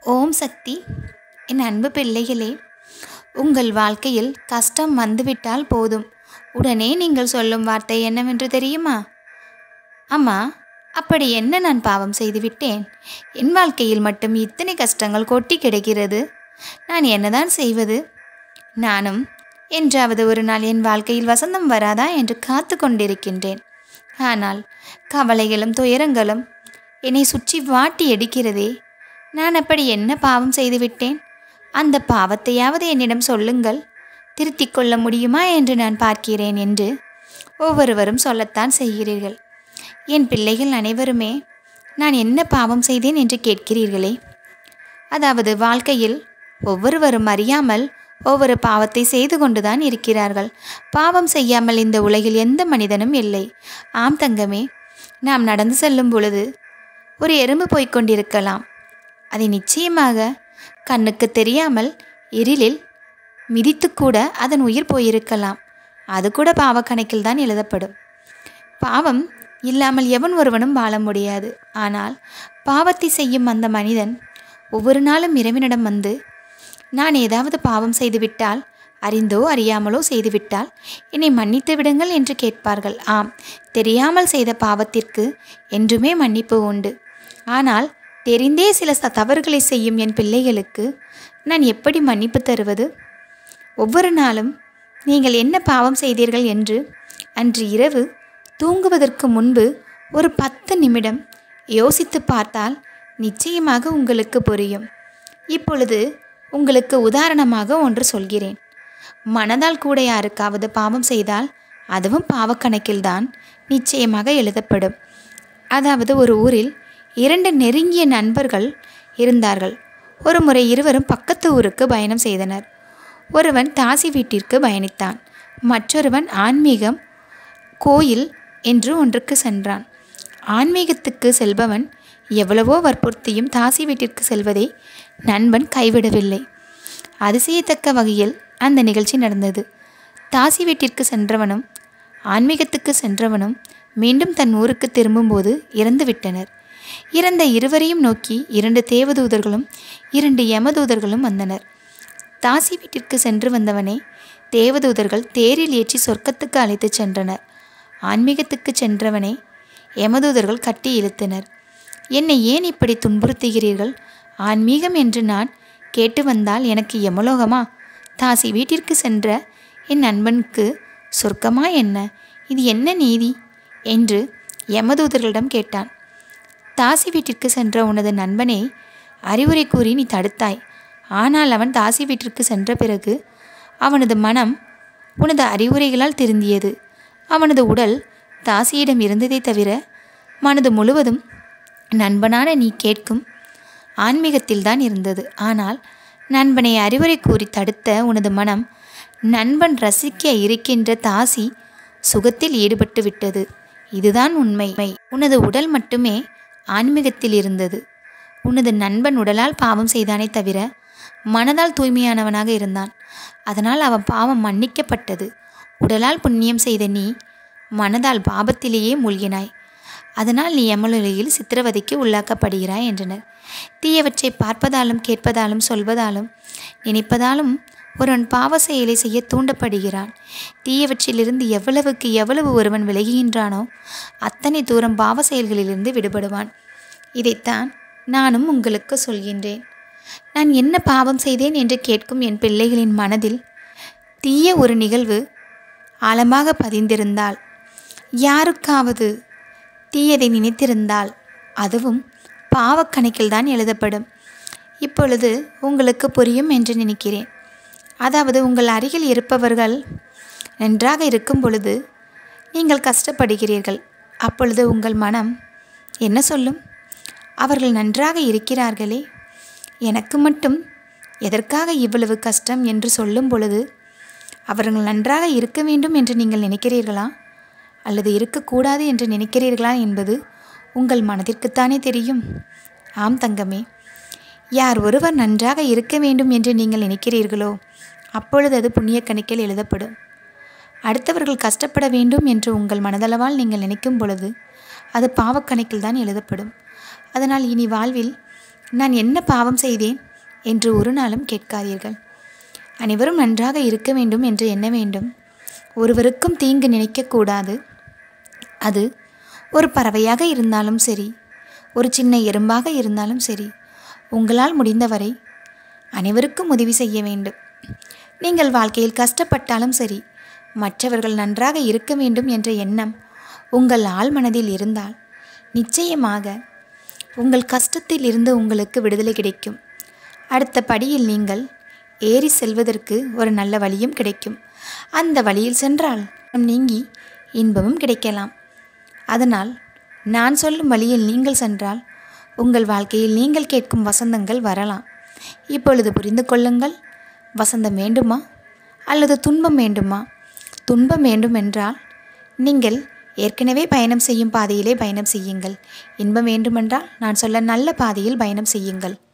ஓம் சக்தி என் அன்பு பிள்ளைகளே உங்கள் வாழ்க்கையில் கஷ்டம் வந்துவிட்டால் போதும் உடனே நீங்கள் சொல்லும் வார்த்தை என்னவென்று தெரியுமா அம்மா அப்படி என்ன நான் பாவம் செய்துவிட்டேன் என் வாழ்க்கையில் மட்டும் இத்தனை கஷ்டங்கள் கொட்டி கிடக்கிறது நான் என்னதான் செய்வது நானும் என்றாவது ஒரு நாள் என் வாழ்க்கையில் வசந்தம் வராதா என்று காத்து கொண்டிருக்கின்றேன் ஆனால் கவலைகளும் துயரங்களும் என்னை சுற்றி வாட்டி எடுக்கிறதே நான் அப்படி என்ன பாவம் செய்துவிட்டேன் அந்த பாவத்தையாவது என்னிடம் சொல்லுங்கள் திருத்திக் கொள்ள முடியுமா என்று நான் பார்க்கிறேன் என்று ஒவ்வொருவரும் சொல்லத்தான் செய்கிறீர்கள் என் பிள்ளைகள் அனைவருமே நான் என்ன பாவம் செய்தேன் என்று கேட்கிறீர்களே அதாவது வாழ்க்கையில் ஒவ்வொருவரும் அறியாமல் ஒவ்வொரு பாவத்தை செய்து கொண்டுதான் இருக்கிறார்கள் பாவம் செய்யாமல் இந்த உலகில் எந்த மனிதனும் இல்லை ஆம் தங்கமே நாம் நடந்து செல்லும் பொழுது ஒரு எறும்பு போய்க் கொண்டிருக்கலாம் அதை நிச்சயமாக கண்ணுக்கு தெரியாமல் இருளில் மிதித்து கூட அதன் உயிர் போயிருக்கலாம் அது கூட பாவக்கணக்கில் தான் எழுதப்படும் பாவம் இல்லாமல் எவன் ஒருவனும் வாழ முடியாது ஆனால் பாவத்தை செய்யும் அந்த மனிதன் ஒவ்வொரு நாளும் இறைவனிடம் வந்து நான் ஏதாவது பாவம் செய்துவிட்டால் அறிந்தோ அறியாமலோ செய்துவிட்டால் என்னை மன்னித்து விடுங்கள் என்று கேட்பார்கள் ஆம் தெரியாமல் செய்த பாவத்திற்கு என்றுமே மன்னிப்பு உண்டு ஆனால் தெரிந்தே சில ச- தவறுகளை செய்யும் என் பிள்ளைகளுக்கு நான் எப்படி மன்னிப்பு தருவது ஒவ்வொரு நாளும் நீங்கள் என்ன பாவம் செய்தீர்கள் என்று அன்று இரவு தூங்குவதற்கு முன்பு ஒரு பத்து நிமிடம் யோசித்து பார்த்தால் நிச்சயமாக உங்களுக்கு புரியும் இப்பொழுது உங்களுக்கு உதாரணமாக ஒன்று சொல்கிறேன் மனதால் கூட யாருக்காவது பாவம் செய்தால் அதுவும் பாவக்கணக்கில்தான் நிச்சயமாக எழுதப்படும் அதாவது ஒரு ஊரில் இரண்டு நெருங்கிய நண்பர்கள் இருந்தார்கள் ஒரு முறை இருவரும் பக்கத்து ஊருக்கு பயணம் செய்தனர் ஒருவன் தாசி வீட்டிற்கு பயணித்தான் மற்றொருவன் ஆன்மீகம் கோயில் என்று ஒன்றுக்கு சென்றான் ஆன்மீகத்துக்கு செல்பவன் எவ்வளவோ வற்புறுத்தியும் தாசி வீட்டிற்கு செல்வதை நண்பன் கைவிடவில்லை அதிசயத்தக்க வகையில் அந்த நிகழ்ச்சி நடந்தது தாசி வீட்டிற்கு சென்றவனும் ஆன்மீகத்துக்கு சென்றவனும் மீண்டும் தன் ஊருக்கு திரும்பும்போது இறந்து விட்டனர் இறந்த இருவரையும் நோக்கி இரண்டு தேவதூதர்களும் இரண்டு யமதூதர்களும் வந்தனர் தாசி வீட்டிற்கு சென்று வந்தவனை தேவதூதர்கள் தேரில் ஏற்றி சொர்க்கத்துக்கு அழைத்துச் சென்றனர் ஆன்மீகத்துக்கு சென்றவனை யமதூதர்கள் கட்டி இழுத்தனர் என்னை ஏன் இப்படி துன்புறுத்துகிறீர்கள் ஆன்மீகம் என்று நான் கேட்டு வந்தால் எனக்கு யமலோகமா தாசி வீட்டிற்கு சென்ற என் நண்பனுக்கு சொர்க்கமா என்ன இது என்ன நீதி என்று யமதூதர்களிடம் கேட்டான் தாசி வீட்டிற்கு சென்ற உனது நண்பனை அறிவுரை கூறி நீ தடுத்தாய் ஆனால் அவன் தாசி வீட்டிற்கு சென்ற பிறகு அவனது மனம் உனது அறிவுரைகளால் திருந்தியது அவனது உடல் தாசியிடம் இருந்ததை தவிர மனது முழுவதும் நண்பனான நீ கேட்கும் ஆன்மீகத்தில்தான் இருந்தது ஆனால் நண்பனை அறிவுரை கூறி தடுத்த உனது மனம் நண்பன் ரசிக்க இருக்கின்ற தாசி சுகத்தில் ஈடுபட்டு விட்டது இதுதான் உண்மை உனது உடல் மட்டுமே ஆன்மீகத்தில் இருந்தது உனது நண்பன் உடலால் பாவம் செய்தானே தவிர மனதால் தூய்மையானவனாக இருந்தான் அதனால் அவன் பாவம் மன்னிக்கப்பட்டது உடலால் புண்ணியம் செய்த நீ மனதால் பாபத்திலேயே மூழ்கினாய் அதனால் நீ யமலுலையில் சித்திரவதைக்கு உள்ளாக்கப்படுகிறாய் என்றனர் தீயவற்றை பார்ப்பதாலும் கேட்பதாலும் சொல்வதாலும் நினைப்பதாலும் ஒருவன் பாவ செயலை செய்ய தூண்டப்படுகிறான் தீயவற்றிலிருந்து எவ்வளவுக்கு எவ்வளவு ஒருவன் விலகுகின்றானோ அத்தனை தூரம் பாவ செயல்களிலிருந்து விடுபடுவான் இதைத்தான் நானும் உங்களுக்கு சொல்கின்றேன் நான் என்ன பாவம் செய்தேன் என்று கேட்கும் என் பிள்ளைகளின் மனதில் தீய ஒரு நிகழ்வு ஆழமாக பதிந்திருந்தால் யாருக்காவது தீயதை நினைத்திருந்தால் அதுவும் பாவக்கணக்கில்தான் எழுதப்படும் இப்பொழுது உங்களுக்கு புரியும் என்று நினைக்கிறேன் அதாவது உங்கள் அருகில் இருப்பவர்கள் நன்றாக இருக்கும் பொழுது நீங்கள் கஷ்டப்படுகிறீர்கள் அப்பொழுது உங்கள் மனம் என்ன சொல்லும் அவர்கள் நன்றாக இருக்கிறார்களே எனக்கு மட்டும் எதற்காக இவ்வளவு கஷ்டம் என்று சொல்லும் பொழுது அவர்கள் நன்றாக இருக்க வேண்டும் என்று நீங்கள் நினைக்கிறீர்களா அல்லது இருக்கக்கூடாது என்று நினைக்கிறீர்களா என்பது உங்கள் மனதிற்குத்தானே தெரியும் ஆம் தங்கமே யார் ஒருவர் நன்றாக இருக்க வேண்டும் என்று நீங்கள் நினைக்கிறீர்களோ அப்பொழுது அது புண்ணிய கணக்கில் எழுதப்படும் அடுத்தவர்கள் கஷ்டப்பட வேண்டும் என்று உங்கள் மனதளவால் நீங்கள் நினைக்கும் பொழுது அது பாவக்கணக்கில் தான் எழுதப்படும் அதனால் இனி வாழ்வில் நான் என்ன பாவம் செய்தேன் என்று ஒரு நாளும் கேட்காதீர்கள் அனைவரும் நன்றாக இருக்க வேண்டும் என்று எண்ண வேண்டும் ஒருவருக்கும் தீங்கு நினைக்கக்கூடாது அது ஒரு பறவையாக இருந்தாலும் சரி ஒரு சின்ன எறும்பாக இருந்தாலும் சரி உங்களால் முடிந்தவரை அனைவருக்கும் உதவி செய்ய வேண்டும் நீங்கள் வாழ்க்கையில் கஷ்டப்பட்டாலும் சரி மற்றவர்கள் நன்றாக இருக்க வேண்டும் என்ற எண்ணம் உங்கள் ஆழ்மனதில் இருந்தால் நிச்சயமாக உங்கள் கஷ்டத்தில் இருந்து உங்களுக்கு விடுதலை கிடைக்கும் அடுத்த படியில் நீங்கள் ஏறி செல்வதற்கு ஒரு நல்ல வழியும் கிடைக்கும் அந்த வழியில் சென்றால் நீங்கி இன்பமும் கிடைக்கலாம் அதனால் நான் சொல்லும் வழியில் நீங்கள் சென்றால் உங்கள் வாழ்க்கையில் நீங்கள் கேட்கும் வசந்தங்கள் வரலாம் இப்பொழுது புரிந்து கொள்ளுங்கள் வசந்தம் வேண்டுமா அல்லது துன்பம் வேண்டுமா துன்பம் வேண்டும் என்றால் நீங்கள் ஏற்கனவே பயணம் செய்யும் பாதையிலே பயணம் செய்யுங்கள் இன்பம் வேண்டுமென்றால் நான் சொல்ல நல்ல பாதையில் பயணம் செய்யுங்கள்